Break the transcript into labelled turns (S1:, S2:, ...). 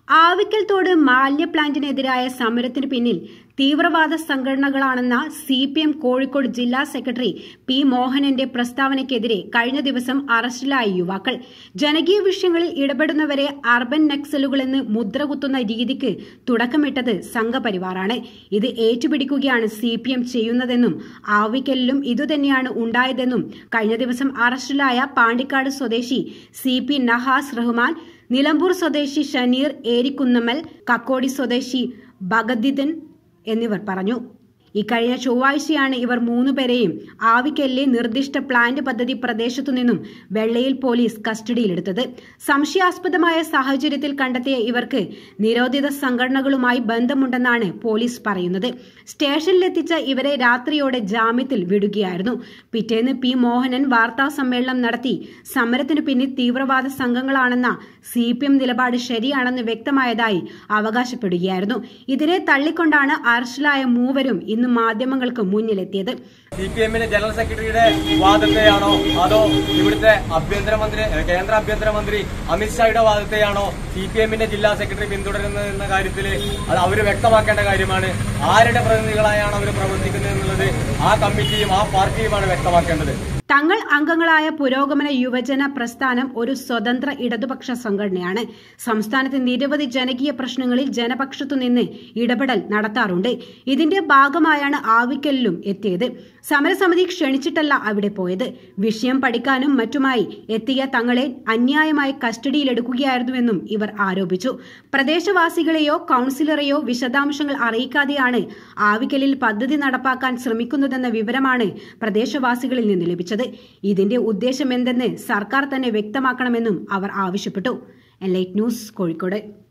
S1: ആവിക്കൽ തോട് മാലിന്യ പ്ലാന്റിനെതിരായ സമരത്തിന് പിന്നിൽ തീവ്രവാദ സംഘടനകളാണെന്ന സി പി എം കോഴിക്കോട് ജില്ലാ സെക്രട്ടറി പി മോഹനന്റെ പ്രസ്താവനയ്ക്കെതിരെ കഴിഞ്ഞ ദിവസം അറസ്റ്റിലായ യുവാക്കൾ ജനകീയ വിഷയങ്ങളിൽ ഇടപെടുന്നവരെ അർബൻ നക്സലുകളെന്ന് മുദ്രകുത്തുന്ന രീതിക്ക് തുടക്കമിട്ടത് സംഘപരിവാറാണ് ഇത് ഏറ്റുപിടിക്കുകയാണ് സി പി എം ചെയ്യുന്നതെന്നും ആവിക്കലിലും ഇതുതന്നെയാണ് ഉണ്ടായതെന്നും കഴിഞ്ഞ ദിവസം അറസ്റ്റിലായ പാണ്ടിക്കാട് സ്വദേശി സി പി നഹാസ് റഹ്മാൻ നിലമ്പൂർ സ്വദേശി ഷനീർ ഏരിക്കുന്നമ്മൽ കക്കോടി സ്വദേശി ഭഗദിദൻ എന്നിവർ പറഞ്ഞു ഇക്കഴിഞ്ഞ ചൊവ്വാഴ്ചയാണ് ഇവർ മൂന്നുപേരെയും ആവിക്കലിലെ നിർദ്ദിഷ്ട പ്ലാന്റ് പദ്ധതി പ്രദേശത്തു നിന്നും വെള്ളയിൽ പോലീസ് കസ്റ്റഡിയിലെടുത്തത് സംശയാസ്പദമായ സാഹചര്യത്തിൽ കണ്ടെത്തിയ ഇവർക്ക് നിരോധിത സംഘടനകളുമായി ബന്ധമുണ്ടെന്നാണ് പോലീസ് പറയുന്നത് സ്റ്റേഷനിലെത്തിച്ച ഇവരെ രാത്രിയോടെ ജാമ്യത്തിൽ വിടുകയായിരുന്നു പിറ്റേന്ന് പി മോഹനൻ വാർത്താ സമ്മേളനം നടത്തി സമരത്തിനു പിന്നിൽ തീവ്രവാദ സംഘങ്ങളാണെന്ന സി പി എം നിലപാട് ശരിയാണെന്ന് വ്യക്തമായതായി അവകാശപ്പെടുകയായിരുന്നു ഇതിനെ തള്ളിക്കൊണ്ടാണ് അറസ്റ്റിലായ മൂവരും ഇന്ന് മാധ്യമങ്ങൾക്ക് മുന്നിലെത്തിയത്
S2: സി പി എമ്മിന്റെ ജനറൽ സെക്രട്ടറിയുടെ വാദത്തെയാണോ അതോ ഇവിടുത്തെ ആഭ്യന്തരമന്ത്രി കേന്ദ്ര ആഭ്യന്തരമന്ത്രി അമിത്ഷായുടെ വാദത്തെയാണോ സി പി എമ്മിന്റെ ജില്ലാ സെക്രട്ടറി പിന്തുടരുന്നത് എന്ന കാര്യത്തിൽ അത് അവർ വ്യക്തമാക്കേണ്ട കാര്യമാണ് ആരുടെ പ്രതിനിധികളായാണ് അവർ പ്രവർത്തിക്കുന്നത് എന്നുള്ളത് ആ കമ്മിറ്റിയും ആ പാർട്ടിയുമാണ് വ്യക്തമാക്കേണ്ടത്
S1: തങ്ങൾ അംഗങ്ങളായ പുരോഗമന യുവജന പ്രസ്ഥാനം ഒരു സ്വതന്ത്ര ഇടതുപക്ഷ സംഘടനയാണ് സംസ്ഥാനത്തെ നിരവധി ജനകീയ പ്രശ്നങ്ങളിൽ ജനപക്ഷത്തു നിന്ന് ഇടപെടൽ നടത്താറുണ്ട് ഇതിന്റെ ഭാഗമായാണ് ആവിക്കലിലും എത്തിയത് സമരസമിതി ക്ഷണിച്ചിട്ടല്ല അവിടെ പോയത് വിഷയം പഠിക്കാനും മറ്റുമായി എത്തിയ തങ്ങളെ അന്യായമായി കസ്റ്റഡിയിലെടുക്കുകയായിരുന്നുവെന്നും ഇവർ ആരോപിച്ചു പ്രദേശവാസികളെയോ കൌൺസിലറെയോ വിശദാംശങ്ങൾ അറിയിക്കാതെയാണ് ആവിക്കലിൽ പദ്ധതി നടപ്പാക്കാൻ ശ്രമിക്കുന്നതെന്ന വിവരമാണ് പ്രദേശവാസികളിൽ നിന്ന് ലഭിച്ചത് ഇതിന്റെ ഉദ്ദേശം എന്തെന്ന് സർക്കാർ തന്നെ വ്യക്തമാക്കണമെന്നും അവർ ആവശ്യപ്പെട്ടു എലൈറ്റ് ന്യൂസ് കോഴിക്കോട്